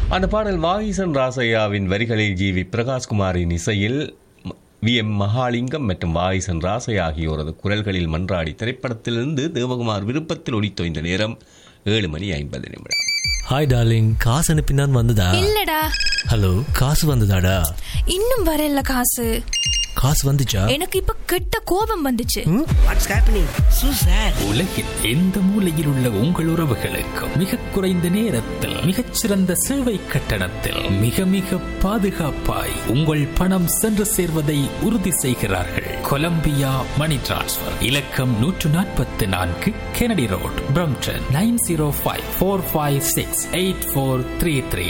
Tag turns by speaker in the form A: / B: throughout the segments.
A: அந்த பாடல் வாகிசன் ராசையாவின் வரிகளில் ஜி வி பிரகாஷ்குமாரின் இசையில் வி எம் மகாலிங்கம் மற்றும் வாகிசன் ராசையா ஆகியோரது குரல்களில் மன்றாடி திரைப்படத்திலிருந்து தேவகுமார் விருப்பத்தில் ஒளித்தோய்ந்த நேரம் ஏழு மணி ஐம்பது நிமிடம்
B: ஹாய் டார்லிங் காசு அனுப்பினான் வந்ததா
C: இல்லடா
B: ஹலோ காசு வந்ததாடா
C: இன்னும் வரல காசு
B: காசு வந்துச்சா
C: எனக்கு இப்ப கெட்ட கோபம் வந்துச்சு
D: வாட்ஸ் ஹேப்பனிங் சூ சார்
E: உலகில் எந்த மூலையில் உள்ள உங்கள் உறவுகளுக்கும் மிக குறைந்த நேரத்தில் மிகச்சிறந்த சேவை கட்டணத்தில் மிக மிக பாதுகாப்பாய் உங்கள் பணம் சென்று சேர்வதை உறுதி செய்கிறார்கள் கொலம்பியா மணி டிரான்ஸ்ஃபர் இலக்கம் நூற்று நாற்பத்தி நான்கு Kennedy road Brampton nine zero five four five six eight four three three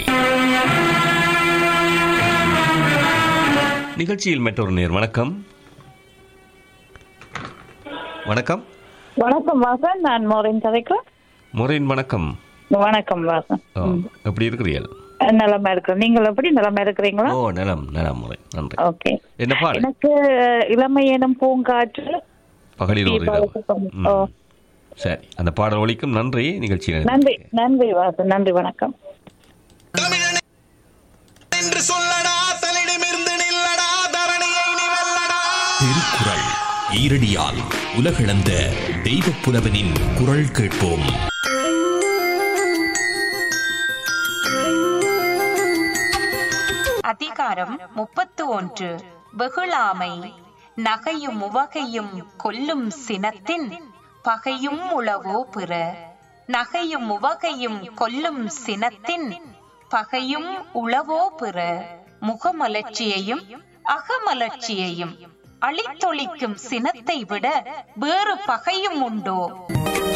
A: நிகழ்ச்சியில் மற்றொரு நேர் வணக்கம் வணக்கம்
F: வணக்கம் வாசன் நான் மோரின் கதைக்கிறேன்
A: முறையின் வணக்கம்
F: வணக்கம் வாசன்
A: ஓ, எப்படி இருக்கிறீர்கள்
F: நலமா இருக்கிறேன் நீங்கள் எப்படி நலமா இருக்கிறீங்களா
A: ஓ நலம் நலம் முறை நன்றி
F: ஓகே
A: என்ன பாடல்
F: எனக்கு இளமை எனும் பூங்காற்று
A: பகலில் ஒரு இரவு
F: ஓ,
A: ம். சரி அந்த பாடல் ஒலிக்கும் நன்றி நிகழ்ச்சியில்
F: நன்றி நன்றி வாசன் நன்றி வணக்கம்
G: தமிழன் என்று சொல்லடா தலிடமிருந்து நில்லடா தரணியை நீ வெல்லடா
H: திருக்குறள் ஈரடியால் உலகளந்த தெய்வ புலவனின் குரல் கேட்போம்
I: அதிகாரம் முப்பத்து ஒன்று வெகுளாமை நகையும் உவகையும் கொல்லும் சினத்தின் பகையும் உளவோ பிற நகையும் உவகையும் கொல்லும் சினத்தின் பகையும் உளவோ பிற முகமலர்ச்சியையும் அகமலர்ச்சியையும் அழித்தொழிக்கும் சினத்தை விட வேறு பகையும் உண்டோ